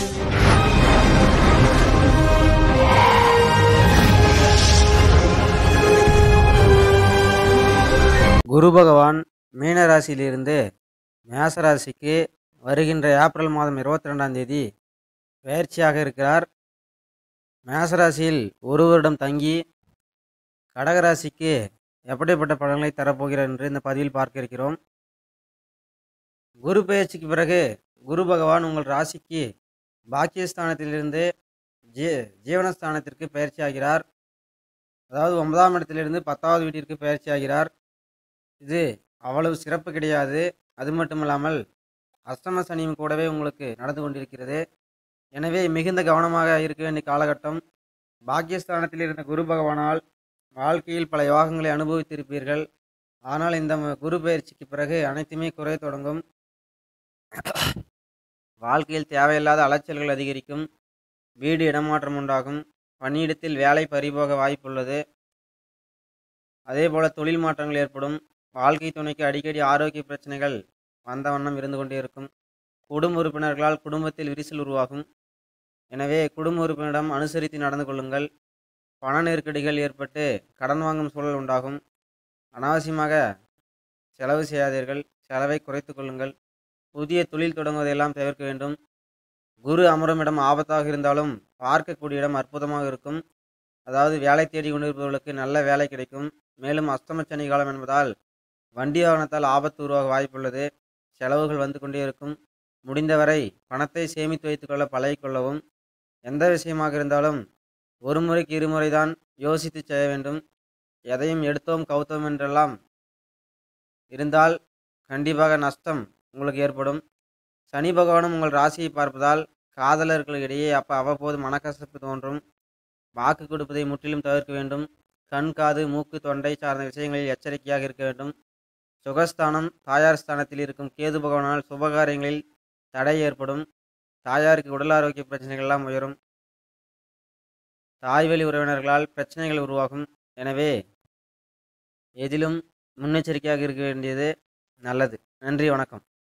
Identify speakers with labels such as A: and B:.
A: குரு பகவான் மீன ராசியிலிருந்து மேச ராசிக்கு வருகின்ற ஏப்ரல் மாதம் இருபத்தி ரெண்டாம் தேதி பெயர்ச்சியாக இருக்கிறார் மேச ராசியில் ஒரு வருடம் தங்கி கடகராசிக்கு எப்படிப்பட்ட பலன்களை தரப்போகிறார் என்று இந்த பதிவில் பார்க்க இருக்கிறோம் குரு பெயர்ச்சிக்கு பிறகு குரு பகவான் உங்கள் ராசிக்கு பாக்கியஸ்தானத்திலிருந்து ஜீ ஜீவனஸ்தானத்திற்கு பயிற்சி ஆகிறார் அதாவது ஒன்பதாம் இடத்திலிருந்து பத்தாவது வீட்டிற்கு பயிற்சி ஆகிறார் இது அவ்வளவு சிறப்பு கிடையாது அது மட்டுமல்லாமல் அஷ்டம சனியும் கூடவே உங்களுக்கு நடந்து கொண்டிருக்கிறது எனவே மிகுந்த கவனமாக இருக்க வேண்டிய காலகட்டம் பாக்கியஸ்தானத்தில் இருந்த குரு பகவானால் வாழ்க்கையில் பல யோகங்களை அனுபவித்திருப்பீர்கள் ஆனால் இந்த ம- குரு பயிற்சிக்கு பிறகு அனைத்துமே குறைய தொடங்கும் வாழ்க்கையில் தேவையில்லாத அலைச்சல்கள் அதிகரிக்கும் வீடு இடமாற்றம் உண்டாகும் பணியிடத்தில் வேலை பறிபோக வாய்ப்புள்ளது அதேபோல தொழில் மாற்றங்கள் ஏற்படும் வாழ்க்கை துணைக்கு அடிக்கடி ஆரோக்கிய பிரச்சனைகள் வந்த வண்ணம் இருந்து கொண்டே இருக்கும் குடும்ப உறுப்பினர்களால் குடும்பத்தில் விரிசல் உருவாகும் எனவே குடும்ப உறுப்பினரிடம் அனுசரித்து நடந்து கொள்ளுங்கள் பண நெருக்கடிகள் ஏற்பட்டு கடன் வாங்கும் சூழல் உண்டாகும் அனாவசியமாக செலவு செய்யாதீர்கள் செலவை குறைத்துக் கொள்ளுங்கள் புதிய தொழில் தொடங்குவதையெல்லாம் தவிர்க்க வேண்டும் குரு அமரும் இடம் ஆபத்தாக இருந்தாலும் பார்க்கக்கூடிய இடம் அற்புதமாக இருக்கும் அதாவது வேலை தேடி கொண்டிருப்பவர்களுக்கு நல்ல வேலை கிடைக்கும் மேலும் அஸ்தமச்சனி காலம் என்பதால் வண்டி வாகனத்தால் ஆபத்து உருவாக வாய்ப்புள்ளது செலவுகள் வந்து கொண்டே இருக்கும் முடிந்தவரை பணத்தை சேமித்து வைத்துக்கொள்ள பழகிக்கொள்ளவும் எந்த விஷயமாக இருந்தாலும் ஒரு முறைக்கு இருமுறை தான் யோசித்து செய்ய வேண்டும் எதையும் எடுத்தோம் கவுத்தோம் என்றெல்லாம் இருந்தால் கண்டிப்பாக நஷ்டம் உங்களுக்கு ஏற்படும் சனி பகவானும் உங்கள் ராசியை பார்ப்பதால் காதலர்களுக்கிடையே அப்போ அவ்வப்போது மனக்கசப்பு தோன்றும் வாக்கு கொடுப்பதை முற்றிலும் தவிர்க்க வேண்டும் கண் காது மூக்கு தொண்டை சார்ந்த விஷயங்களில் எச்சரிக்கையாக இருக்க வேண்டும் சுகஸ்தானம் தாயார் ஸ்தானத்தில் இருக்கும் கேது பகவானால் சுபகாரியங்களில் தடை ஏற்படும் தாயாருக்கு உடல் ஆரோக்கிய பிரச்சனைகள் எல்லாம் உயரும் தாய்வழி உறவினர்களால் பிரச்சனைகள் உருவாகும் எனவே எதிலும் முன்னெச்சரிக்கையாக இருக்க வேண்டியது நல்லது நன்றி வணக்கம்